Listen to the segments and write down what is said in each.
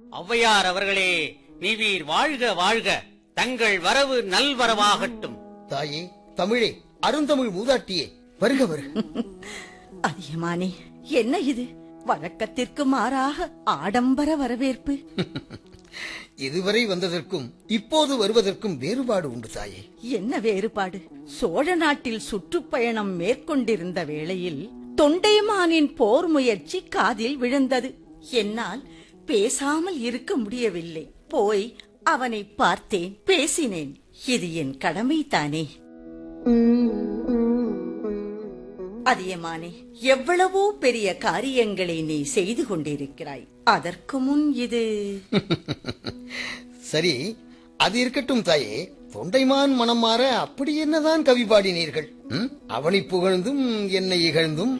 ஔவையார் அவர்களே நீவீர் வாழ்க வாழ்க தங்கள் வரவு நல்வரவாகட்டும் தாயே தமிழே அருந்தமிழ் மூதாட்டியே வருக வருக அதியமானே என்ன இது வழக்கத்திற்கு மாறாக ஆடம்பர வரவேற்பு இதுவரை வந்ததற்கும் இப்போது வருவதற்கும் வேறுபாடு உண்டு தாயே என்ன வேறுபாடு சோழ நாட்டில் சுற்றுப்பயணம் மேற்கொண்டிருந்த வேளையில் தொண்டைமானின் போர் முயற்சி காதில் விழுந்தது என்னால் பேசாமல் இருக்க முடியவில்லை போய் அவனை பார்த்தேன் பேசினேன் இது என் கடமைதானே அதியமானே எவ்வளவோ பெரிய காரியங்களை நீ செய்து கொண்டிருக்கிறாய் அதற்கு முன் இது சரி அது இருக்கட்டும் தாயே தொண்டைமான் மனம் மாற அப்படி என்னதான் கவி பாடினீர்கள் ம்? அவனை புகழ்ந்தும் என்னை இகழ்ந்தும்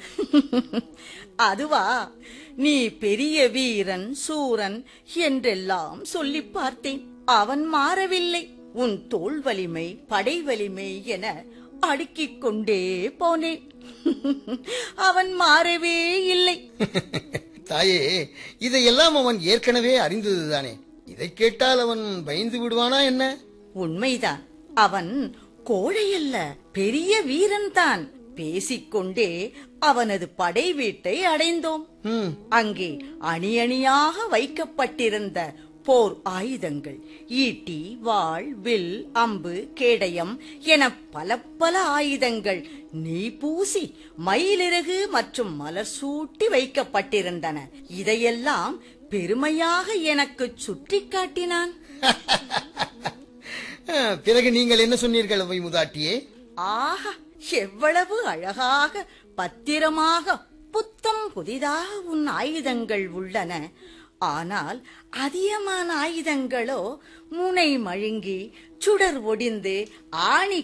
அதுவா நீ பெரிய வீரன் சூரன் என்றெல்லாம் சொல்லி பார்த்தேன் அவன் மாறவில்லை உன் தோள் வலிமை படை வலிமை என அடுக்கிக் கொண்டே போனேன் அவன் மாறவே இல்லை தாயே இதையெல்லாம் அவன் ஏற்கனவே அறிந்ததுதானே இதை கேட்டால் அவன் பயந்து விடுவானா என்ன உண்மைதான் அவன் கோழையல்ல பெரிய வீரன்தான் பேசிக்கொண்டே அவனது படை வீட்டை அடைந்தோம் ம் அங்கே அணி அணியாக வைக்கப்பட்டிருந்த போர் ஆயுதங்கள் ஈட்டி வாள் வில் அம்பு கேடயம் என பல பல ஆயுதங்கள் நீ பூசி மயிலிறகு மற்றும் மலர் சூட்டி வைக்கப்பட்டிருந்தன இதையெல்லாம் பெருமையாக எனக்கு சுட்டிக் காட்டினான் அஹ், பிறகு நீங்கள் என்ன சொன்னீர்கள் அவை முதாட்டியே ஆஹா எவ்வளவு அழகாக பத்திரமாக புத்தம் புதிதாக உன் ஆயுதங்கள் உள்ளன ஆனால் அதிகமான ஆயுதங்களோ முனை மழுங்கி சுடர் ஒடிந்து ஆணி